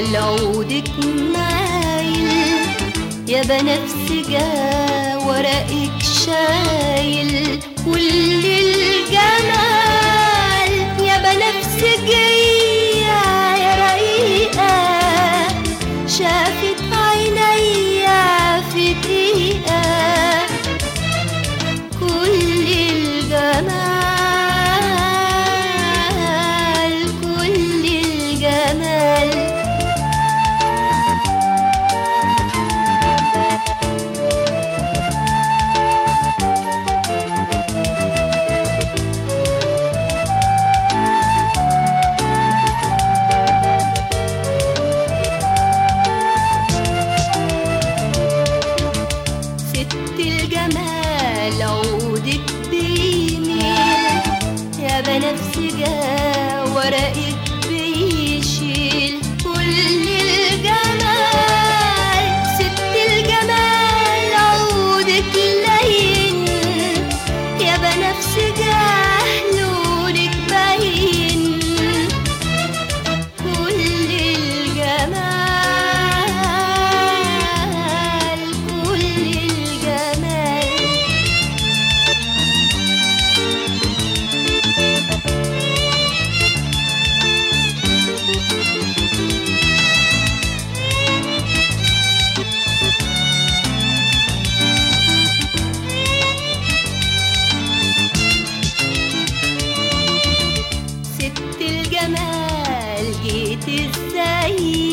الجمال عودك مايل يا بنفسجة ورقك شايل كل الجمال يا بنفسجية يا رقيقة شافت عينيا في دقيقة كل الجمال كل الجمال ست الجمال عودك بيميل يا بنفسجة ورقك بيشيل كل الجمال ست الجمال عودك لين يا بنفسجة لونك باين كل الجمال كل الجمال ست الجمال جيت ازاي